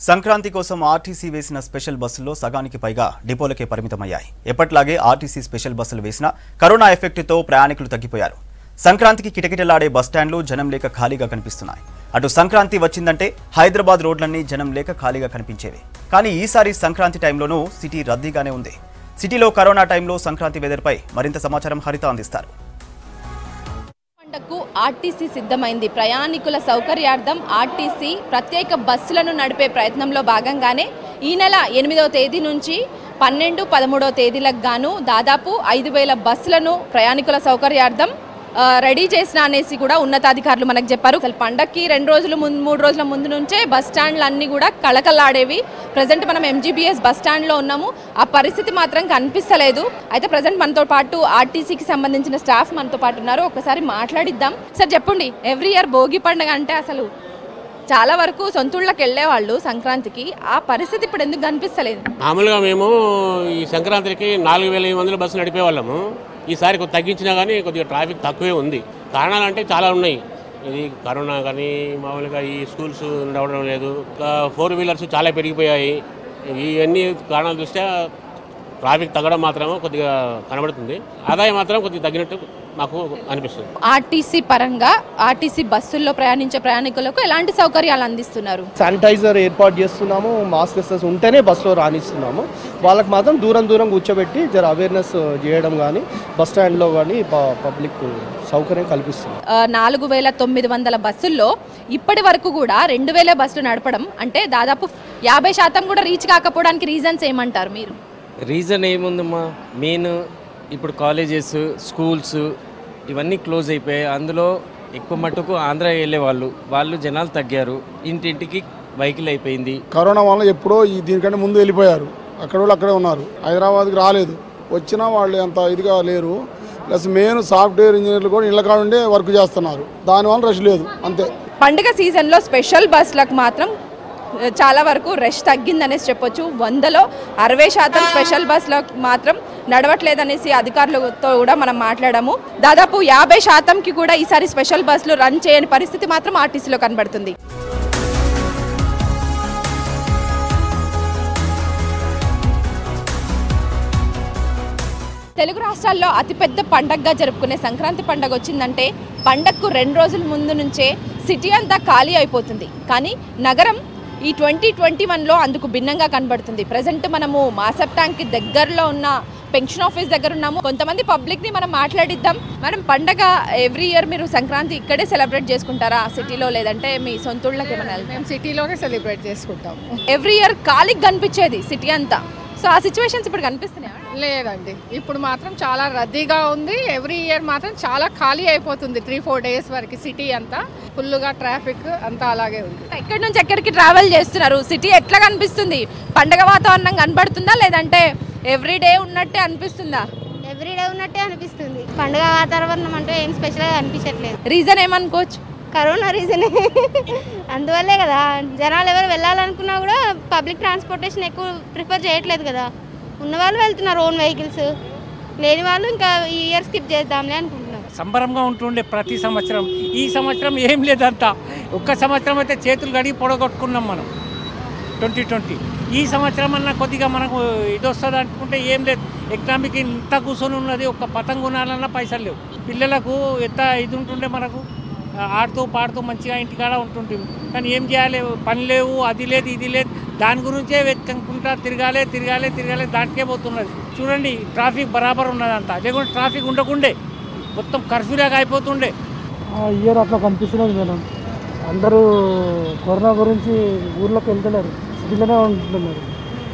సంక్రాంతి కోసం ఆర్టీసీ వేసిన స్పెషల్ బస్సుల్లో సగానికి పైగా డిపోలకే పరిమితమయ్యాయి ఎప్పట్లాగే ఆర్టీసీ స్పెషల్ బస్సులు వేసిన కరోనా ఎఫెక్ట్తో ప్రయాణికులు తగ్గిపోయారు సంక్రాంతికి కిటకిటలాడే బస్టాండ్లు జనం లేక ఖాళీగా కనిపిస్తున్నాయి అటు సంక్రాంతి వచ్చిందంటే హైదరాబాద్ రోడ్లన్నీ జనం లేక ఖాళీగా కనిపించేవి కానీ ఈసారి సంక్రాంతి టైంలోనూ సిటీ రద్దీగానే ఉంది సిటీలో కరోనా టైంలో సంక్రాంతి వెదర్పై మరింత సమాచారం హరిత అందిస్తారు పండగకు ఆర్టీసీ సిద్ధమైంది ప్రయాణికుల సౌకర్యార్థం ఆర్టీసీ ప్రత్యేక బస్సులను నడిపే ప్రయత్నంలో భాగంగానే ఈ నెల ఎనిమిదవ తేదీ నుంచి పన్నెండు పదమూడవ తేదీలకు గాను దాదాపు ఐదు వేల బస్సులను ప్రయాణికుల సౌకర్యార్థం ఆ, రెడీ చేసిన అనేసి కూడా ఉన్నతాధికారులు మనకు చెప్పారు అసలు పండక్కి రెండు రోజులు ముందు మూడు రోజుల ముందు నుంచే బస్ స్టాండ్లు అన్నీ కూడా కళకళలాడేవి ప్రజెంట్ మనం ఎంజీబీఎస్ బస్ స్టాండ్లో ఉన్నాము ఆ పరిస్థితి మాత్రం కనిపిస్తలేదు అయితే ప్రజెంట్ మనతో పాటు ఆర్టీసీకి సంబంధించిన స్టాఫ్ మనతో పాటు ఉన్నారు ఒకసారి మాట్లాడిద్దాం సార్ చెప్పండి ఎవ్రీ ఇయర్ భోగి పండుగ అంటే అసలు చాలా వరకు సొంతూళ్ళకి వెళ్ళేవాళ్ళు సంక్రాంతికి ఆ పరిస్థితి ఇప్పుడు ఎందుకు కనిపిస్తలేదు మామూలుగా మేము ఈ సంక్రాంతికి నాలుగు వేల ఐదు వందల బస్సులు నడిపే వాళ్ళము ఈసారి కొద్ది తగ్గించినా కానీ కొద్దిగా ట్రాఫిక్ తక్కువే ఉంది కారణాలు అంటే చాలా ఉన్నాయి ఇది కరోనా కానీ మామూలుగా ఈ స్కూల్స్ నడవడం లేదు ఇంకా ఫోర్ వీలర్స్ చాలా పెరిగిపోయాయి ఇవన్నీ కారణాల దృష్ట్యా ట్రాఫిక్ తగ్గడం మాత్రం కొద్దిగా కనబడుతుంది ఆదాయం మాత్రం కొద్దిగా తగ్గినట్టు మాకు అనిపిస్తుంది ఆర్టీసీ పరంగా ఆర్టీసీ బస్సుల్లో ప్రయాణించే ప్రయాణికులకు ఎలాంటి సౌకర్యాలు అందిస్తున్నారు శానిటైజర్ ఏర్పాటు చేస్తున్నాము మాస్క్ వేసేసి ఉంటేనే బస్సులో రాణిస్తున్నాము వాళ్ళకి మాత్రం దూరం దూరం కూర్చోబెట్టి జర అవేర్నెస్ చేయడం కానీ బస్ స్టాండ్లో కానీ పబ్లిక్ సౌకర్యం కల్పిస్తుంది ఆ, నాలుగు వేల తొమ్మిది వందల బస్సుల్లో ఇప్పటి వరకు కూడా రెండు వేల బస్సులు నడపడం అంటే దాదాపు యాభై శాతం కూడా రీచ్ కాకపోవడానికి రీజన్స్ ఏమంటారు మీరు రీజన్ ఏముందమ్మా మెయిన్ ఇప్పుడు కాలేజెస్ స్కూల్స్ ఇవన్నీ క్లోజ్ అయిపోయాయి అందులో ఎక్కువ మట్టుకు ఆంధ్ర వెళ్ళే వాళ్ళు వాళ్ళు జనాలు తగ్గారు ఇంటింటికి వెహికల్ అయిపోయింది కరోనా వల్ల ఎప్పుడో ఈ దీనికంటే ముందు వెళ్ళిపోయారు అక్కడ వాళ్ళు అక్కడే ఉన్నారు హైదరాబాద్కి రాలేదు వచ్చినా వాళ్ళు అంత ఇదిగా లేరు ప్లస్ మెయిన్ సాఫ్ట్వేర్ ఇంజనీర్లు కూడా ఇళ్ళ కాడ ఉండే వర్క్ చేస్తున్నారు దానివల్ల రష్ లేదు అంతే పండుగ సీజన్లో స్పెషల్ బస్సులకు మాత్రం ఆ, చాలా వరకు రష్ తగ్గిందనేసి చెప్పొచ్చు వందలో అరవై శాతం స్పెషల్ బస్సులకు మాత్రం నడవట్లేదనేసి అధికారులతో కూడా మనం మాట్లాడాము దాదాపు యాభై శాతంకి కూడా ఈసారి స్పెషల్ బస్సులు రన్ చేయని పరిస్థితి మాత్రం ఆర్టీసీలో కనబడుతుంది తెలుగు రాష్ట్రాల్లో అతిపెద్ద పండగగా జరుపుకునే సంక్రాంతి పండగ వచ్చిందంటే పండగకు రెండు రోజుల ముందు నుంచే సిటీ అంతా ఖాళీ అయిపోతుంది కానీ నగరం ఈ ట్వంటీ ట్వంటీ వన్లో అందుకు భిన్నంగా కనబడుతుంది ప్రజెంట్ మనము మాసప్ ట్యాంక్కి దగ్గరలో ఉన్న పెన్షన్ ఆఫీస్ దగ్గర ఉన్నాము కొంతమంది పబ్లిక్ని మనం మాట్లాడిద్దాం మనం పండగ ఎవ్రీ ఇయర్ మీరు సంక్రాంతి ఇక్కడే సెలబ్రేట్ చేసుకుంటారా సిటీలో లేదంటే మీ సొంతూళ్ళకి ఏమైనా మేము సిటీలోనే సెలబ్రేట్ చేసుకుంటాం ఎవ్రీ ఇయర్ ఖాళీకి కనిపించేది సిటీ అంతా సో ఆ సిచ్యువేషన్స్ ఇప్పుడు కనిపిస్తున్నాయా లేదండి ఇప్పుడు మాత్రం చాలా రద్దీగా ఉంది ఎవ్రీ ఇయర్ మాత్రం చాలా ఖాళీ అయిపోతుంది త్రీ ఫోర్ డేస్ వరకు సిటీ అంతా ఫుల్గా ట్రాఫిక్ అంతా అలాగే ఉంది ఎక్కడి నుంచి ఎక్కడికి ట్రావెల్ చేస్తున్నారు సిటీ ఎట్లా కనిపిస్తుంది పండగ వాతావరణం కనబడుతుందా లేదంటే ఎవ్రీ డే ఉన్నట్టే అనిపిస్తుందా ఎవ్రీడే ఉన్నట్టే అనిపిస్తుంది పండుగ వాతావరణం అంటే ఏం స్పెషల్గా అనిపించట్లేదు రీజన్ ఏమనుకోవచ్చు కరోనా రీజనే అందువల్లే కదా జనాలు ఎవరు వెళ్ళాలనుకున్నా కూడా పబ్లిక్ ట్రాన్స్పోర్టేషన్ ఎక్కువ ప్రిఫర్ చేయట్లేదు కదా ఉన్న వాళ్ళు వెళ్తున్నారు ఓన్ వెహికల్స్ లేని వాళ్ళు ఇంకా ఈ ఇయర్ స్కిప్ చేద్దాంలే అనుకుంటున్నారు సంబరంగా ఉంటుండే ప్రతి సంవత్సరం ఈ సంవత్సరం ఏం లేదంతా ఒక్క సంవత్సరం అయితే చేతులు గడిగి పొడగొట్టుకున్నాం మనం ట్వంటీ ట్వంటీ ఈ సంవత్సరం అన్న కొద్దిగా మనకు ఇది వస్తుంది అనుకుంటే ఏం లేదు ఎకనామిక్ ఇంత కూర్చొని ఉన్నది ఒక పతంగు కొనాలన్నా పైసలు లేవు పిల్లలకు ఎంత ఇది ఉంటుండే మనకు ఆ, ఆడుతూ పాడుతూ మంచిగా ఇంటికాడ ఉంటుంటుంది కానీ ఏం చేయాలి పని లేవు అది లేదు ఇది లేదు దాని గురించే వెతుకుంటా తిరగాలి తిరగాలి తిరగాలి దానికే పోతున్నది చూడండి ట్రాఫిక్ బరాబర్ ఉన్నదంతా లేకుంటే ట్రాఫిక్ ఉండకుండే మొత్తం కర్ఫ్యూలాగా అయిపోతుండే ఇయర్ అట్లా కనిపిస్తున్నది మేడం అందరూ కరోనా గురించి ఊర్లోకి వెళ్తలేరు సిటీలోనే ఉంటున్నారు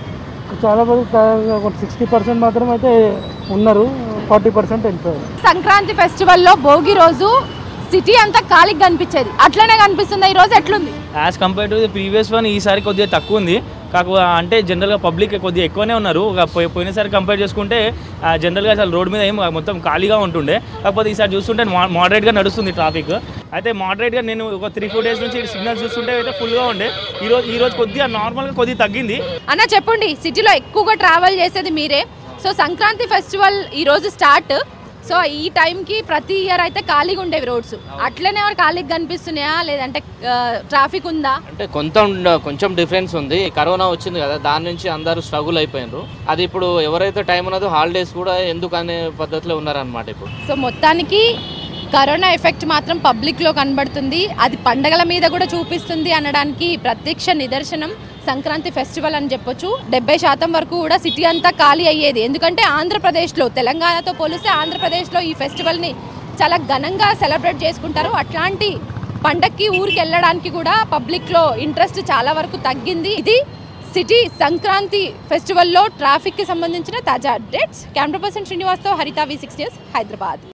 చాలా మంది ఒక సిక్స్టీ పర్సెంట్ మాత్రం అయితే ఉన్నారు ఫార్టీ పర్సెంట్ వెళ్ళిపోయారు సంక్రాంతి ఫెస్టివల్లో భోగి రోజు సిటీ అంతా ఖాళీగా కనిపించేది అట్లనే కనిపిస్తుంది ఈ రోజు ఎట్లుంది as compare to the previous one ఈసారి కొద్దిగా తక్కువ ఉంది కాకపోతే అంటే జనరల్గా పబ్లిక్ కొద్దిగా ఎక్కువనే ఉన్నారు ఒక పోయి- పోయినసారి కంపేర్ చేసుకుంటే ఆ, జనరల్గా అసలు రోడ్ మీద ఏం మొత్తం ఖాళీగా ఉంటుండే కాకపోతే ఈసారి చూస్తుంటే మా- మోడరేట్గా నడుస్తుంది ట్రాఫిక్ అయితే మోడరేట్గా నేను ఒక త్రీ ఫోర్ డేస్ నుంచి సిగ్నల్స్ చూస్తుంటే అయితే ఫుల్గా ఉండే ఈ రోజు ఈ రోజు కొద్దిగా నార్మల్గా కొద్దిగా తగ్గింది అన్న చెప్పండి సిటీలో ఎక్కువగా ట్రావెల్ చేసేది మీరే సో సంక్రాంతి ఫెస్టివల్ ఈ రోజు స్టార్ట్ సో ఈ టైంకి ప్రతి ఇయర్ అయితే ఖాళీగా ఉండేవి రోడ్స్ అట్లనే ఎవరు ఖాళీగా కనిపిస్తున్నాయా లేదంటే ట్రాఫిక్ ఉందా అంటే కొంత కొంచెం డిఫరెన్స్ ఉంది కరోనా వచ్చింది కదా దాని నుంచి అందరూ స్ట్రగుల్ అయిపోయినారు అది ఇప్పుడు ఎవరైతే టైం ఉన్నదో హాలిడేస్ కూడా ఎందుకు అనే పద్ధతిలో ఉన్నారనమాట ఇప్పుడు సో మొత్తానికి కరోనా ఎఫెక్ట్ మాత్రం పబ్లిక్లో కనబడుతుంది అది పండగల మీద కూడా చూపిస్తుంది అనడానికి ప్రత్యక్ష నిదర్శనం సంక్రాంతి ఫెస్టివల్ అని చెప్పొచ్చు డెబ్బై శాతం వరకు కూడా సిటీ అంతా ఖాళీ అయ్యేది ఎందుకంటే ఆంధ్రప్రదేశ్లో తెలంగాణతో పోలిస్తే ఆంధ్రప్రదేశ్లో ఈ ఫెస్టివల్ని చాలా ఘనంగా సెలబ్రేట్ చేసుకుంటారు అట్లాంటి పండక్కి ఊరికి వెళ్ళడానికి కూడా పబ్లిక్లో ఇంట్రెస్ట్ చాలా వరకు తగ్గింది ఇది సిటీ సంక్రాంతి ఫెస్టివల్లో ట్రాఫిక్కి సంబంధించిన తాజా అప్డేట్స్ కెమెరా పర్సన్ శ్రీనివాస్తో హరిత వి సిక్స్ ఇయర్స్ హైదరాబాద్